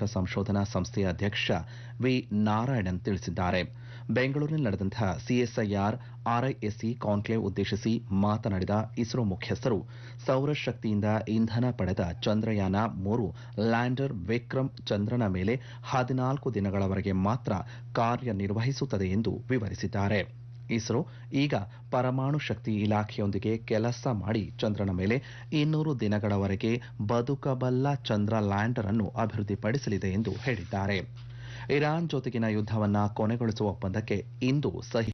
ರಾಷ್ಟ್ರ ಸಂಶೋಧನಾ ಸಂಸ್ಥೆಯ ಅಧ್ಯಕ್ಷ ವಿ ನಾರಾಯಣನ್ ತಿಳಿಸಿದ್ದಾರೆ ಬೆಂಗಳೂರಿನಲ್ಲಿ ನಡೆದಂತಹ ಸಿಎಸ್ಐಆರ್ ಆರ್ಐಎಸ್ಸಿ ಕಾನ್ಕ್ಲೇವ್ ಉದ್ದೇಶಿಸಿ ಮಾತನಾಡಿದ ಇಸ್ರೋ ಮುಖ್ಯಸ್ಥರು ಸೌರಶಕ್ತಿಯಿಂದ ಇಂಧನ ಪಡೆದ ಚಂದ್ರಯಾನ ಮೂರು ಲ್ಯಾಂಡರ್ ವಿಕ್ರಮ್ ಚಂದ್ರನ ಮೇಲೆ ಹದಿನಾಲ್ಕು ದಿನಗಳವರೆಗೆ ಮಾತ್ರ ಕಾರ್ಯನಿರ್ವಹಿಸುತ್ತದೆ ಎಂದು ವಿವರಿಸಿದ್ದಾರೆ ಇಸ್ರೋ ಈಗ ಪರಮಾಣು ಶಕ್ತಿ ಇಲಾಖೆಯೊಂದಿಗೆ ಕೆಲಸ ಮಾಡಿ ಚಂದ್ರನ ಮೇಲೆ ಇನ್ನೂರು ದಿನಗಳವರೆಗೆ ಬದುಕಬಲ್ಲ ಚಂದ್ರ ಲ್ಯಾಂಡರ್ ಅನ್ನು ಅಭಿವೃದ್ಧಿಪಡಿಸಲಿದೆ ಎಂದು ಹೇಳಿದ್ದಾರೆ ಇರಾನ್ ಜೊತೆಗಿನ ಯುದ್ಧವನ್ನ ಕೊನೆಗೊಳಿಸುವ ಒಪ್ಪಂದಕ್ಕೆ ಇಂದು ಸಹಿ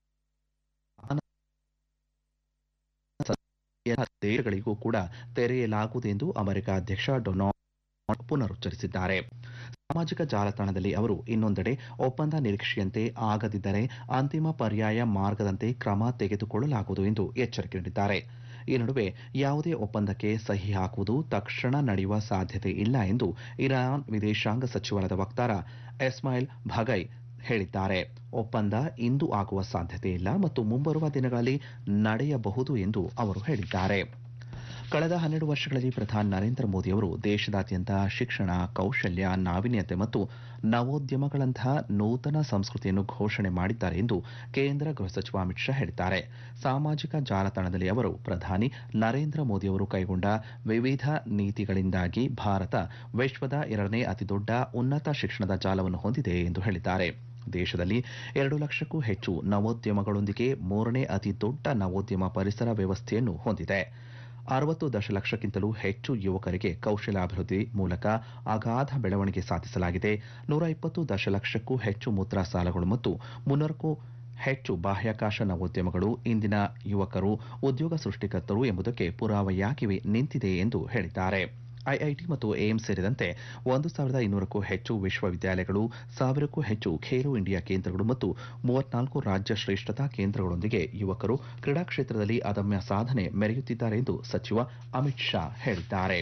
ದೇಶಗಳಿಗೂ ಕೂಡ ತೆರೆಯಲಾಗುವುದು ಎಂದು ಅಮೆರಿಕ ಅಧ್ಯಕ್ಷ ಡೊನಾಲ್ಡ್ ಪುನರುಚ್ಚರಿಸಿದ್ದಾರೆ ಸಾಮಾಜಿಕ ಜಾಲತಾಣದಲ್ಲಿ ಅವರು ಇನ್ನೊಂದೆಡೆ ಒಪ್ಪಂದ ನಿರೀಕ್ಷೆಯಂತೆ ಆಗದಿದ್ದರೆ ಅಂತಿಮ ಪರ್ಯಾಯ ಮಾರ್ಗದಂತೆ ಕ್ರಮ ತೆಗೆದುಕೊಳ್ಳಲಾಗುವುದು ಎಂದು ಎಚ್ಚರಿಕೆ ನೀಡಿದ್ದಾರೆ ಈ ನಡುವೆ ಯಾವುದೇ ಒಪ್ಪಂದಕ್ಕೆ ಸಹಿ ಹಾಕುವುದು ತಕ್ಷಣ ನಡೆಯುವ ಸಾಧ್ಯತೆ ಇಲ್ಲ ಎಂದು ಇರಾನ್ ವಿದೇಶಾಂಗ ಸಚಿವಾಲಯದ ವಕ್ತಾರ ಎಸ್ಮಾಯಿಲ್ ಭಗೈ ಹೇಳಿದ್ದಾರೆ ಒಪ್ಪಂದ ಇಂದು ಆಗುವ ಸಾಧ್ಯತೆ ಇಲ್ಲ ಮತ್ತು ಮುಂಬರುವ ದಿನಗಳಲ್ಲಿ ನಡೆಯಬಹುದು ಎಂದು ಅವರು ಹೇಳಿದ್ದಾರೆ ಕಳೆದ ಹನ್ನೆರಡು ವರ್ಷಗಳಲ್ಲಿ ಪ್ರಧಾನಿ ನರೇಂದ್ರ ಮೋದಿಯವರು ದೇಶದಾದ್ಯಂತ ಶಿಕ್ಷಣ ಕೌಶಲ್ಯ ನಾವೀನ್ಯತೆ ಮತ್ತು ನವೋದ್ಯಮಗಳಂತಹ ನೂತನ ಸಂಸ್ಕೃತಿಯನ್ನು ಘೋಷಣೆ ಮಾಡಿದ್ದಾರೆ ಎಂದು ಕೇಂದ್ರ ಗೃಹ ಸಚಿವ ಅಮಿತ್ ಶಾ ಹೇಳಿದ್ದಾರೆ ಸಾಮಾಜಿಕ ಜಾಲತಾಣದಲ್ಲಿ ಅವರು ಪ್ರಧಾನಿ ನರೇಂದ್ರ ಮೋದಿಯವರು ಕೈಗೊಂಡ ವಿವಿಧ ನೀತಿಗಳಿಂದಾಗಿ ಭಾರತ ವಿಶ್ವದ ಎರಡನೇ ಅತಿದೊಡ್ಡ ಉನ್ನತ ಶಿಕ್ಷಣದ ಜಾಲವನ್ನು ಹೊಂದಿದೆ ಎಂದು ಹೇಳಿದ್ದಾರೆ ದೇಶದಲ್ಲಿ ಎರಡು ಲಕ್ಷಕ್ಕೂ ಹೆಚ್ಚು ನವೋದ್ಯಮಗಳೊಂದಿಗೆ ಮೂರನೇ ಅತಿ ದೊಡ್ಡ ನವೋದ್ಯಮ ಪರಿಸರ ವ್ಯವಸ್ಥೆಯನ್ನು ಹೊಂದಿದೆ ಅರವತ್ತು ದಶಲಕ್ಷಕ್ಕಿಂತಲೂ ಹೆಚ್ಚು ಯುವಕರಿಗೆ ಕೌಶಲಾಭಿವೃದ್ಧಿ ಮೂಲಕ ಅಗಾಧ ಬೆಳವಣಿಗೆ ಸಾಧಿಸಲಾಗಿದೆ ನೂರ ಇಪ್ಪತ್ತು ದಶಲಕ್ಷಕ್ಕೂ ಹೆಚ್ಚು ಮೂತ್ರ ಸಾಲಗಳು ಮತ್ತು ಮುನ್ನೂರಕ್ಕೂ ಹೆಚ್ಚು ಬಾಹ್ಯಾಕಾಶ ನವೋದ್ಯಮಗಳು ಇಂದಿನ ಯುವಕರು ಉದ್ಯೋಗ ಸೃಷ್ಟಿಕರ್ತರು ಎಂಬುದಕ್ಕೆ ಪುರಾವೆಯಾಗಿವೆ ನಿಂತಿದೆ ಎಂದು ಹೇಳಿದ್ದಾರೆ ಐಐಟಿ ಮತ್ತು ಏಮ್ಸ್ ಸೇರಿದಂತೆ ಒಂದು ಸಾವಿರದ ಇನ್ನೂರಕ್ಕೂ ಹೆಚ್ಚು ವಿಶ್ವವಿದ್ಯಾಲಯಗಳು ಸಾವಿರಕ್ಕೂ ಹೆಚ್ಚು ಖೇಲೋ ಇಂಡಿಯಾ ಕೇಂದ್ರಗಳು ಮತ್ತು ಮೂವತ್ನಾಲ್ಕು ರಾಜ್ಯ ಶ್ರೇಷ್ಠತಾ ಕೇಂದ್ರಗಳೊಂದಿಗೆ ಯುವಕರು ಕ್ರೀಡಾ ಕ್ಷೇತ್ರದಲ್ಲಿ ಅದಮ್ಯ ಸಾಧನೆ ಮೆರೆಯುತ್ತಿದ್ದಾರೆ ಎಂದು ಸಚಿವ ಅಮಿತ್ ಶಾ ಹೇಳಿದ್ದಾರೆ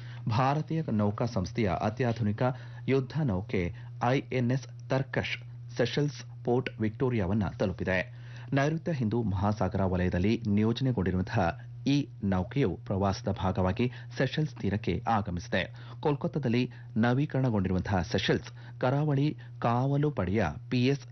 ಭಾರತೀಯ ನೌಕಾ ಸಂಸ್ಥೆಯ ಅತ್ಯಾಧುನಿಕ ಯುದ್ಧ ನೌಕೆ ಐಎನ್ಎಸ್ ತರ್ಕಶ್ ಸೆಷಲ್ಸ್ ಪೋರ್ಟ್ ವಿಕ್ಟೋರಿಯಾವನ್ನ ತಲುಪಿದೆ ನೈಋತ್ಯ ಹಿಂದೂ ಮಹಾಸಾಗರ ವಲಯದಲ್ಲಿ ನಿಯೋಜನೆಗೊಂಡಿರುವಂತಹ ಈ ನೌಕೆಯು ಪ್ರವಾಸದ ಭಾಗವಾಗಿ ಸೆಷಲ್ಸ್ ತೀರಕ್ಕೆ ಆಗಮಿಸಿದೆ ಕೋಲ್ಕತ್ತಾದಲ್ಲಿ ನವೀಕರಣಗೊಂಡಿರುವಂತಹ ಸೆಷಲ್ಸ್ ಕರಾವಳಿ ಕಾವಲು ಪಡೆಯ ಪಿಎಸ್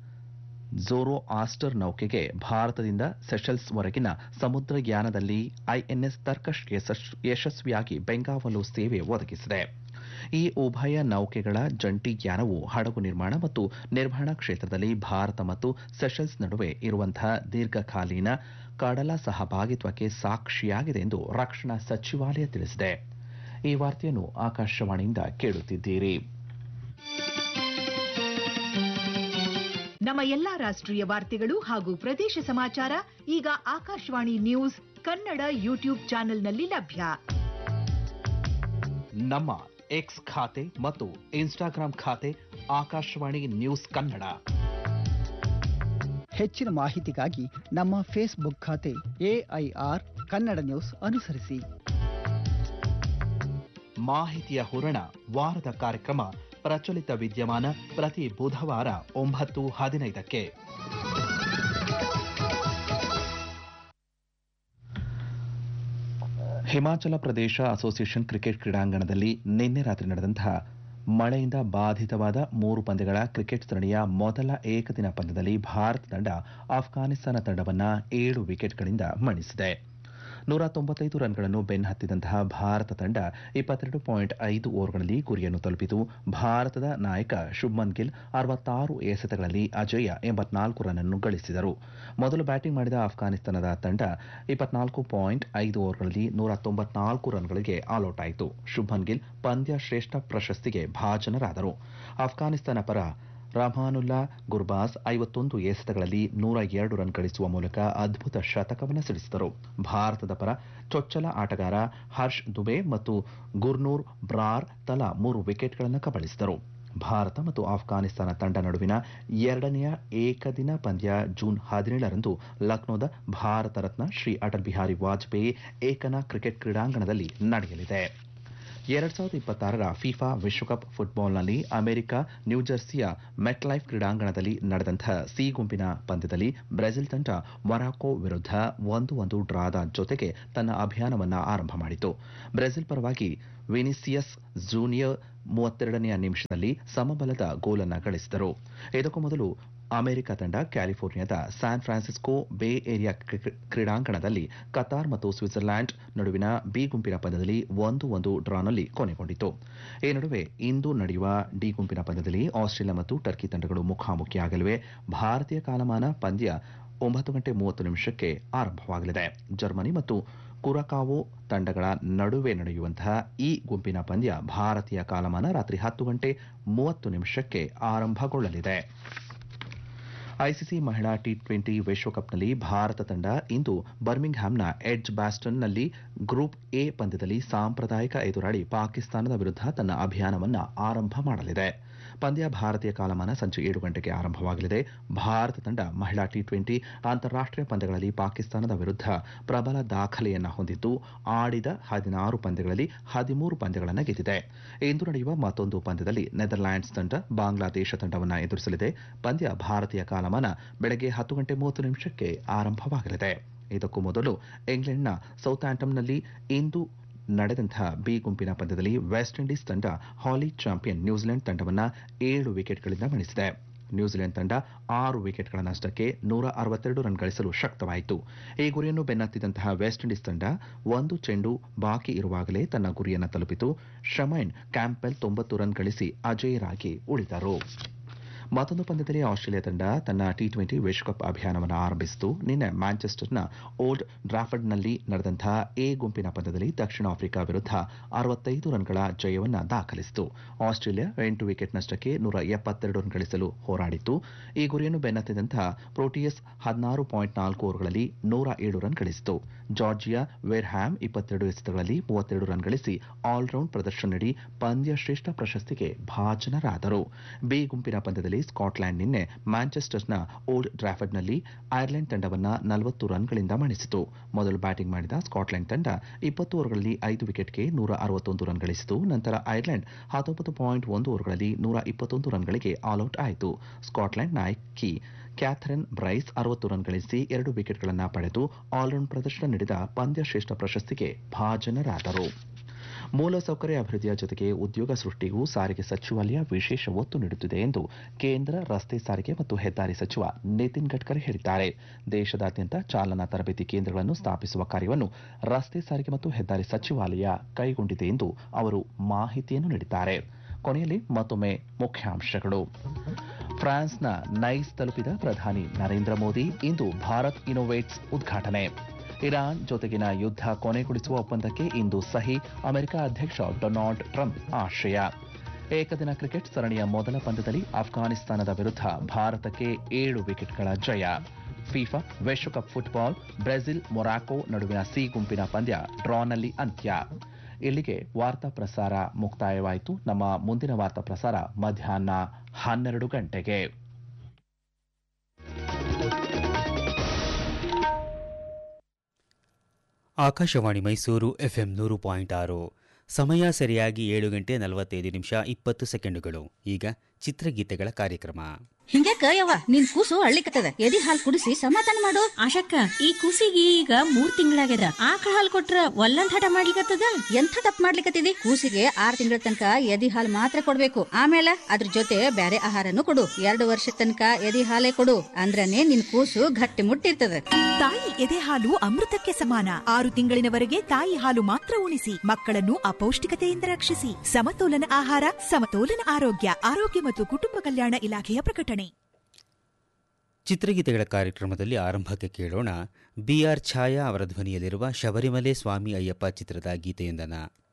ಝೋರೋ ಆಸ್ಟರ್ ನೌಕೆಗೆ ಭಾರತದಿಂದ ಸೆಷಲ್ಸ್ ವರೆಗಿನ ಸಮುದ್ರಯಾನದಲ್ಲಿ ಐಎನ್ಎಸ್ ತರ್ಕಶ್ ಯಶಸ್ವಿಯಾಗಿ ಬೆಂಗಾವಲು ಸೇವೆ ಒದಗಿಸಿದೆ ಈ ಉಭಯ ನೌಕೆಗಳ ಜಂಟಿ ಯಾನವು ಹಡಗು ನಿರ್ಮಾಣ ಮತ್ತು ನಿರ್ವಹಣಾ ಕ್ಷೇತ್ರದಲ್ಲಿ ಭಾರತ ಮತ್ತು ಸೆಷಲ್ಸ್ ನಡುವೆ ಇರುವಂತಹ ದೀರ್ಘಕಾಲೀನ ಕಡಲ ಸಹಭಾಗಿತ್ವಕ್ಕೆ ಸಾಕ್ಷಿಯಾಗಿದೆ ಎಂದು ರಕ್ಷಣಾ ಸಚಿವಾಲಯ ತಿಳಿಸಿದೆ ಈ ವಾರ್ತೆಯನ್ನು ಆಕಾಶವಾಣಿಯಿಂದ ಕೇಳುತ್ತಿದ್ದೀರಿ ನಮ್ಮ ಎಲ್ಲಾ ರಾಷ್ಟ್ರೀಯ ವಾರ್ತೆಗಳು ಹಾಗೂ ಪ್ರದೇಶ ಸಮಾಚಾರ ಈಗ ಆಕಾಶವಾಣಿ ನ್ಯೂಸ್ ಕನ್ನಡ ಯೂಟ್ಯೂಬ್ ಚಾನೆಲ್ನಲ್ಲಿ ಲಭ್ಯ ನಮ್ಮ ಎಕ್ಸ್ ಖಾತೆ ಮತ್ತು ಇನ್ಸ್ಟಾಗ್ರಾಂ ಖಾತೆ ಆಕಾಶವಾಣಿ ನ್ಯೂಸ್ ಕನ್ನಡ ಹೆಚ್ಚಿನ ಮಾಹಿತಿಗಾಗಿ ನಮ್ಮ ಫೇಸ್ಬುಕ್ ಖಾತೆ ಎಐಆರ್ ಕನ್ನಡ ನ್ಯೂಸ್ ಅನುಸರಿಸಿ ಮಾಹಿತಿಯ ಹೂರಣ ವಾರದ ಕಾರ್ಯಕ್ರಮ ಪ್ರಚಲಿತ ವಿದ್ಯಮಾನ ಪ್ರತಿ ಬುಧವಾರ ಒಂಬತ್ತು ಹದಿನೈದಕ್ಕೆ ಹಿಮಾಚಲ ಪ್ರದೇಶ ಅಸೋಸಿಯೇಷನ್ ಕ್ರಿಕೆಟ್ ಕ್ರೀಡಾಂಗಣದಲ್ಲಿ ನಿನ್ನೆ ರಾತ್ರಿ ನಡೆದಂತಹ ಮಳೆಯಿಂದ ಬಾಧಿತವಾದ ಮೂರು ಪಂದ್ಯಗಳ ಕ್ರಿಕೆಟ್ ಸರಣಿಯ ಮೊದಲ ಏಕದಿನ ಪಂದ್ಯದಲ್ಲಿ ಭಾರತ ತಂಡ ಆಫ್ಘಾನಿಸ್ತಾನ ತಂಡವನ್ನ ಏಳು ವಿಕೆಟ್ಗಳಿಂದ ಮಣಿಸಿದೆ ನೂರ ತೊಂಬತ್ತೈದು ರನ್ಗಳನ್ನು ಬೆನ್ನಹತ್ತಿದಂತಹ ಭಾರತ ತಂಡ ಇಪ್ಪತ್ತೆರಡು ಪಾಯಿಂಟ್ ಐದು ಓವರ್ಗಳಲ್ಲಿ ಗುರಿಯನ್ನು ತಲುಪಿತು ಭಾರತದ ನಾಯಕ ಶುಭ್ಮನ್ ಗಿಲ್ ಅರವತ್ತಾರು ಎಸೆತಗಳಲ್ಲಿ ಅಜೇಯ ಎಂಬತ್ನಾಲ್ಕು ರನ್ ಅನ್ನು ಗಳಿಸಿದರು ಮೊದಲು ಬ್ಯಾಟಿಂಗ್ ಮಾಡಿದ ಆಫ್ಘಾನಿಸ್ತಾನದ ತಂಡ ಇಪ್ಪತ್ನಾಲ್ಕು ಪಾಯಿಂಟ್ ಐದು ಓವರ್ಗಳಲ್ಲಿ ನೂರ ತೊಂಬತ್ನಾಲ್ಕು ರನ್ಗಳಿಗೆ ಆಲ್ಔಟ್ ಆಯಿತು ಶುಭ್ಮನ್ ಗಿಲ್ ಪಂದ್ಯ ಶ್ರೇಷ್ಠ ಪ್ರಶಸ್ತಿಗೆ ಭಾಜನರಾದರು ಆಫ್ಘಾನಿಸ್ತಾನ ಪರ ರಹಮಾನುಲ್ಲಾ ಗುರ್ಬಾಸ್ ಐವತ್ತೊಂದು ಎಸೆತಗಳಲ್ಲಿ ನೂರ ಎರಡು ರನ್ ಗಳಿಸುವ ಮೂಲಕ ಅದ್ಭುತ ಶತಕವನ್ನು ಸಿಡಿಸಿದರು ಭಾರತದ ಪರ ಚೊಚ್ಚಲ ಆಟಗಾರ ಹರ್ಷ್ ದುಬೆ ಮತ್ತು ಗುರ್ನೂರ್ ಬ್ರಾರ್ ತಲಾ ಮೂರು ವಿಕೆಟ್ಗಳನ್ನು ಕಬಳಿಸಿದರು ಭಾರತ ಮತ್ತು ಆಫ್ಘಾನಿಸ್ತಾನ ತಂಡ ನಡುವಿನ ಎರಡನೆಯ ಏಕದಿನ ಪಂದ್ಯ ಜೂನ್ ಹದಿನೇಳರಂದು ಲಕ್ನೋದ ಭಾರತ ರತ್ನ ಶ್ರೀ ಅಟಲ್ ಬಿಹಾರಿ ವಾಜಪೇಯಿ ಏಕನಾ ಕ್ರಿಕೆಟ್ ಕ್ರೀಡಾಂಗಣದಲ್ಲಿ ನಡೆಯಲಿದೆ ಎರಡ್ ಸಾವಿರದ ಇಪ್ಪತ್ತಾರರ ಫಿಫಾ ವಿಶ್ವಕಪ್ ಫುಟ್ಬಾಲ್ನಲ್ಲಿ ಅಮೆರಿಕ ನ್ಯೂಜೆರ್ಸಿಯ ಮೆಟ್ಲೈಫ್ ಕ್ರೀಡಾಂಗಣದಲ್ಲಿ ನಡೆದಂತಹ ಸಿ ಗುಂಪಿನ ಪಂದ್ಯದಲ್ಲಿ ಬ್ರೆಜಿಲ್ ತಂಡ ಮೊರಾಕೊ ವಿರುದ್ಧ ಒಂದು ಒಂದು ಡ್ರಾದ ಜೊತೆಗೆ ತನ್ನ ಅಭಿಯಾನವನ್ನ ಆರಂಭ ಮಾಡಿತು ಬ್ರೆಜಿಲ್ ಪರವಾಗಿ ವಿನಿಸಿಯಸ್ ಜೂನಿಯರ್ ಮೂವತ್ತೆರಡನೆಯ ನಿಮಿಷದಲ್ಲಿ ಸಮಬಲದ ಗೋಲನ್ನು ಗಳಿಸಿದರು ಇದಕ್ಕೂ ಮೊದಲು ಅಮೆರಿಕ ತಂಡ ಕ್ಯಾಲಿಫೋರ್ನಿಯಾದ ಸ್ಯಾನ್ ಫ್ರಾನ್ಸಿಸ್ಕೋ ಬೇ ಏರಿಯಾ ಕ್ರೀಡಾಂಗಣದಲ್ಲಿ ಕತಾರ್ ಮತ್ತು ಸ್ವಿಟ್ಜರ್ಲ್ಯಾಂಡ್ ನಡುವಿನ ಬಿ ಗುಂಪಿನ ಪಂದ್ಯದಲ್ಲಿ ಒಂದು ಒಂದು ಡ್ರಾನಲ್ಲಿ ಕೊನೆಗೊಂಡಿತು ಈ ನಡುವೆ ಇಂದು ನಡೆಯುವ ಡಿ ಗುಂಪಿನ ಪಂದ್ಯದಲ್ಲಿ ಆಸ್ಟ್ರೇಲಿಯಾ ಮತ್ತು ಟರ್ಕಿ ತಂಡಗಳು ಮುಖಾಮುಖಿಯಾಗಲಿವೆ ಭಾರತೀಯ ಕಾಲಮಾನ ಪಂದ್ಯ ಒಂಬತ್ತು ಗಂಟೆ ಮೂವತ್ತು ನಿಮಿಷಕ್ಕೆ ಆರಂಭವಾಗಲಿದೆ ಜರ್ಮನಿ ಮತ್ತು ಕುರಕಾವೋ ತಂಡಗಳ ನಡುವೆ ನಡೆಯುವಂತಹ ಈ ಗುಂಪಿನ ಪಂದ್ಯ ಭಾರತೀಯ ಕಾಲಮಾನ ರಾತ್ರಿ ಹತ್ತು ಗಂಟೆ ಮೂವತ್ತು ನಿಮಿಷಕ್ಕೆ ಆರಂಭಗೊಳ್ಳಲಿದೆ ಐಸಿಸಿ ಮಹಿಳಾ ಟಿ ಟ್ವೆಂಟಿ ವಿಶ್ವಕಪ್ನಲ್ಲಿ ಭಾರತ ತಂಡ ಇಂದು ಬರ್ಮಿಂಗ್ಹ್ಯಾಮ್ನ ಎಡ್ಜ್ ಬ್ಯಾಸ್ಟನ್ನಲ್ಲಿ ಗ್ರೂಪ್ ಎ ಪಂದ್ಯದಲ್ಲಿ ಸಾಂಪ್ರದಾಯಿಕ ಎದುರಾಳಿ ಪಾಕಿಸ್ತಾನದ ವಿರುದ್ಧ ತನ್ನ ಅಭಿಯಾನವನ್ನು ಆರಂಭ ಮಾಡಲಿದೆ ಪಂದ್ಯ ಭಾರತೀಯ ಕಾಲಮಾನ ಸಂಜೆ ಏಳು ಗಂಟೆಗೆ ಆರಂಭವಾಗಲಿದೆ ಭಾರತ ತಂಡ ಮಹಿಳಾ ಟಿ ಟ್ವೆಂಟಿ ಅಂತಾರಾಷ್ಟೀಯ ಪಂದ್ಯಗಳಲ್ಲಿ ಪಾಕಿಸ್ತಾನದ ವಿರುದ್ಧ ಪ್ರಬಲ ದಾಖಲೆಯನ್ನು ಹೊಂದಿದ್ದು ಆಡಿದ ಹದಿನಾರು ಪಂದ್ಯಗಳಲ್ಲಿ ಹದಿಮೂರು ಪಂದ್ಯಗಳನ್ನು ಗೆದ್ದಿದೆ ಇಂದು ನಡೆಯುವ ಮತ್ತೊಂದು ಪಂದ್ಯದಲ್ಲಿ ನೆದರ್ಲ್ಯಾಂಡ್ಸ್ ತಂಡ ಬಾಂಗ್ಲಾದೇಶ ತಂಡವನ್ನು ಎದುರಿಸಲಿದೆ ಪಂದ್ಯ ಭಾರತೀಯ ಕಾಲಮಾನ ಬೆಳಗ್ಗೆ ಹತ್ತು ಗಂಟೆ ಮೂವತ್ತು ನಿಮಿಷಕ್ಕೆ ಆರಂಭವಾಗಲಿದೆ ಇದಕ್ಕೂ ಮೊದಲು ಇಂಗ್ಲೆಂಡ್ನ ಸೌತ್ಆಂಟಮ್ನಲ್ಲಿ ಇಂದು ನಡೆದಂತಹ ಬಿ ಗುಂಪಿನ ಪಂದ್ಯದಲ್ಲಿ ವೆಸ್ಟ್ ಇಂಡೀಸ್ ತಂಡ ಹಾಲಿ ಚಾಂಪಿಯನ್ ನ್ಯೂಜಿಲೆಂಡ್ ತಂಡವನ್ನು ಏಳು ವಿಕೆಟ್ಗಳಿಂದ ಮಣಿಸಿದೆ ನ್ಯೂಜಿಲೆಂಡ್ ತಂಡ ಆರು ವಿಕೆಟ್ಗಳ ನಷ್ಟಕ್ಕೆ ನೂರ ಅರವತ್ತೆರಡು ರನ್ ಗಳಿಸಲು ಶಕ್ತವಾಯಿತು ಈ ಗುರಿಯನ್ನು ಬೆನ್ನತ್ತಿದಂತಹ ವೆಸ್ಟ್ ಇಂಡೀಸ್ ತಂಡ ಒಂದು ಚೆಂಡು ಬಾಕಿ ಇರುವಾಗಲೇ ತನ್ನ ಗುರಿಯನ್ನು ತಲುಪಿತು ಶಮೈನ್ ಕ್ಯಾಂಪೆಲ್ ತೊಂಬತ್ತು ರನ್ ಗಳಿಸಿ ಅಜೇಯರಾಗಿ ಉಳಿದರು ಮತ್ತೊಂದು ಪಂದ್ಯದಲ್ಲಿ ಆಸ್ಟ್ರೇಲಿಯಾ ತಂಡ ತನ್ನ ಟಿ ಟ್ವೆಂಟಿ ವಿಶ್ವಕಪ್ ಅಭಿಯಾನವನ್ನು ಆರಂಭಿಸಿತು ನಿನ್ನೆ ಮ್ಯಾಂಚೆಸ್ಟರ್ನ ಓಲ್ಡ್ ಡ್ರಾಫರ್ಡ್ನಲ್ಲಿ ನಡೆದಂತಹ ಎ ಗುಂಪಿನ ಪಂದ್ಯದಲ್ಲಿ ದಕ್ಷಿಣ ಆಫ್ರಿಕಾ ವಿರುದ್ಧ ಅರವತ್ತೈದು ರನ್ಗಳ ಜಯವನ್ನು ದಾಖಲಿಸಿತು ಆಸ್ಟ್ರೇಲಿಯಾ ಎಂಟು ವಿಕೆಟ್ ನಷ್ಟಕ್ಕೆ ನೂರ ಎಪ್ಪತ್ತೆರಡು ರನ್ ಗಳಿಸಲು ಹೋರಾಡಿತು ಈ ಗುರಿಯನ್ನು ಬೆನ್ನತ್ತಿದಂತಹ ಪ್ರೋಟಿಯಸ್ ಹದಿನಾರು ಪಾಯಿಂಟ್ ನಾಲ್ಕು ಓವರ್ಗಳಲ್ಲಿ ನೂರ ಏಳು ರನ್ ಗಳಿಸಿತು ಜಾರ್ಜಿಯಾ ವೇರ್ಹ್ಯಾಮ್ ಇಪ್ಪತ್ತೆರಡು ಎಸೆತಗಳಲ್ಲಿ ಮೂವತ್ತೆರಡು ರನ್ ಗಳಿಸಿ ಆಲ್ರೌಂಡ್ ಪ್ರದರ್ಶನ ನೀಡಿ ಪಂದ್ಯ ಶ್ರೇಷ್ಠ ಪ್ರಶಸ್ತಿಗೆ ಭಾಜನರಾದರು ಬಿ ಗುಂಪಿನ ಪಂದ್ಯದಲ್ಲಿ ಸ್ಕಾಟ್ಲೆಂಡ್ ನಿನ್ನೆ ಮ್ಯಾಂಚೆಸ್ಟರ್ನ ಓಲ್ಡ್ ಡ್ರಾಫರ್ಡ್ನಲ್ಲಿ ಐರ್ಲೆಂಡ್ ತಂಡವನ್ನು ನಲವತ್ತು ರನ್ಗಳಿಂದ ಮಣಿಸಿತು ಮೊದಲು ಬ್ಯಾಟಿಂಗ್ ಮಾಡಿದ ಸ್ಕಾಟ್ಲೆಂಡ್ ತಂಡ ಇಪ್ಪತ್ತು ಓವರ್ಗಳಲ್ಲಿ ಐದು ವಿಕೆಟ್ಗೆ ನೂರ ಅರವತ್ತೊಂದು ರನ್ ಗಳಿಸಿತು ನಂತರ ಐರ್ಲೆಂಡ್ ಹತ್ತೊಂಬತ್ತು ಪಾಯಿಂಟ್ ಒಂದು ಓವರ್ಗಳಲ್ಲಿ ನೂರ ಇಪ್ಪತ್ತೊಂದು ರನ್ಗಳಿಗೆ ಆಲ್ಔಟ್ ಆಯಿತು ಸ್ಕಾಟ್ಲೆಂಡ್ ನಾಯಕಿ ಕ್ಯಾಥರಿನ್ ಬ್ರೈಸ್ ಅರವತ್ತು ರನ್ ಗಳಿಸಿ ಎರಡು ವಿಕೆಟ್ಗಳನ್ನು ಪಡೆದು ಆಲ್ರೌಂಡ್ ಪ್ರದರ್ಶನ ನೀಡಿದ ಪಂದ್ಯ ಶ್ರೇಷ್ಠ ಪ್ರಶಸ್ತಿಗೆ ಭಾಜನರಾದರು ಮೂಲಸೌಕರ್ಯ ಅಭಿವೃದ್ಧಿಯ ಜೊತೆಗೆ ಉದ್ಯೋಗ ಸೃಷ್ಟಿಗೂ ಸಾರಿಗೆ ಸಚಿವಾಲಯ ವಿಶೇಷ ಒತ್ತು ನೀಡುತ್ತಿದೆ ಎಂದು ಕೇಂದ್ರ ರಸ್ತೆ ಸಾರಿಗೆ ಮತ್ತು ಹೆದ್ದಾರಿ ಸಚಿವ ನಿತಿನ್ ಗಡ್ಕರಿ ಹೇಳಿದ್ದಾರೆ ದೇಶದಾದ್ಯಂತ ಚಾಲನಾ ತರಬೇತಿ ಕೇಂದ್ರಗಳನ್ನು ಸ್ಥಾಪಿಸುವ ಕಾರ್ಯವನ್ನು ರಸ್ತೆ ಸಾರಿಗೆ ಮತ್ತು ಹೆದ್ದಾರಿ ಸಚಿವಾಲಯ ಕೈಗೊಂಡಿದೆ ಎಂದು ಅವರು ಮಾಹಿತಿಯನ್ನು ನೀಡಿದ್ದಾರೆ ಕೊನೆಯಲ್ಲಿ ಮತ್ತೊಮ್ಮೆ ಮುಖ್ಯಾಂಶಗಳು ಫ್ರಾನ್ಸ್ನ ನೈಸ್ ತಲುಪಿದ ಪ್ರಧಾನಿ ನರೇಂದ್ರ ಮೋದಿ ಇಂದು ಭಾರತ್ ಇನೋವೇಟ್ಸ್ ಉದ್ಘಾಟನೆ ಇರಾನ್ ಜೊತೆಗಿನ ಯುದ್ಧ ಕೊನೆಗೊಳಿಸುವ ಒಪ್ಪಂದಕ್ಕೆ ಇಂದು ಸಹಿ ಅಮೆರಿಕ ಅಧ್ಯಕ್ಷ ಡೊನಾಲ್ಡ್ ಟ್ರಂಪ್ ಆಶಯ ಏಕದಿನ ಕ್ರಿಕೆಟ್ ಸರಣಿಯ ಮೊದಲ ಪಂದ್ಯದಲ್ಲಿ ಅಫ್ಘಾನಿಸ್ತಾನದ ವಿರುದ್ಧ ಭಾರತಕ್ಕೆ ಏಳು ವಿಕೆಟ್ಗಳ ಜಯ ಫಿಫಾ ವಿಶ್ವಕಪ್ ಫುಟ್ಬಾಲ್ ಬ್ರೆಜಿಲ್ ಮೊರಾಕೊ ನಡುವಿನ ಸಿ ಗುಂಪಿನ ಪಂದ್ಯ ಡ್ರಾನಲ್ಲಿ ಅಂತ್ಯ ಇಲ್ಲಿಗೆ ವಾರ್ತಾ ಪ್ರಸಾರ ಮುಕ್ತಾಯವಾಯಿತು ನಮ್ಮ ಮುಂದಿನ ವಾರ್ತಾ ಪ್ರಸಾರ ಮಧ್ಯಾಹ್ನ ಹನ್ನೆರಡು ಗಂಟೆಗೆ ಆಕಾಶವಾಣಿ ಮೈಸೂರು ಎಫ್ಎಂ ನೂರು ಪಾಯಿಂಟ್ ಆರು ಸಮಯ ಸರಿಯಾಗಿ ಏಳು ಗಂಟೆ ನಲವತ್ತೈದು ನಿಮಿಷ ಇಪ್ಪತ್ತು ಸೆಕೆಂಡುಗಳು ಈಗ ಚಿತ್ರಗೀತೆಗಳ ಕಾರ್ಯಕ್ರಮ ಹಿಂಗ್ಯಾಕ ಯವ್ವ ನಿನ್ ಕೂಸು ಅಳ್ಳಿಕತ್ತದ ಎದಿ ಹಾಲ್ ಕುಡಿಸಿ ಸಮಾಧಾನ ಮಾಡು ಆಶಕ್ಕ ಈ ಕೂಸಿಗೆ ಈಗ ಮೂರ್ ತಿಂಗಳಾಗ್ಯದ ಆಕಳ ಹಾಲ್ ಕೊಟ್ರ ಒಲ್ಲಂದ್ ಹಠ ಮಾಡ್ಲಿಕತ್ತದ ಎಂಥ ತಪ್ಪು ಮಾಡ್ಲಿಕತ್ತಿದಿ ಕೂಸಿಗೆ ಆರ್ ತಿಂಗಳ ತನಕ ಎದಿ ಹಾಲ್ ಮಾತ್ರ ಕೊಡ್ಬೇಕು ಆಮೇಲೆ ಅದ್ರ ಜೊತೆ ಬ್ಯಾರೆ ಆಹಾರನು ಕೊಡು ಎರಡು ವರ್ಷ ತನಕ ಎದಿ ಹಾಲೇ ಕೊಡು ಅಂದ್ರನೇ ನಿನ್ ಕೂಸು ಗಟ್ಟಿ ಮುಟ್ಟಿರ್ತದ ತಾಯಿ ಎದೆ ಹಾಲು ಅಮೃತಕ್ಕೆ ಸಮಾನ ಆರು ತಿಂಗಳಿನವರೆಗೆ ತಾಯಿ ಹಾಲು ಮಾತ್ರ ಉಣಿಸಿ ಮಕ್ಕಳನ್ನು ಅಪೌಷ್ಟಿಕತೆಯಿಂದ ರಕ್ಷಿಸಿ ಸಮತೋಲನ ಆಹಾರ ಸಮತೋಲನ ಆರೋಗ್ಯ ಆರೋಗ್ಯ ಮತ್ತು ಕುಟುಂಬ ಕಲ್ಯಾಣ ಇಲಾಖೆಯ ಪ್ರಕಟಣೆ ಚಿತ್ರಗೀತೆಗಳ ಕಾರ್ಯಕ್ರಮದಲ್ಲಿ ಆರಂಭಕ್ಕೆ ಕೇಳೋಣ ಬಿಆರ್ ಛಾಯಾ ಅವರ ಧ್ವನಿಯಲ್ಲಿರುವ ಶಬರಿಮಲೆ ಸ್ವಾಮಿ ಅಯ್ಯಪ್ಪ ಚಿತ್ರದ ಗೀತೆಯೊಂದನ್ನು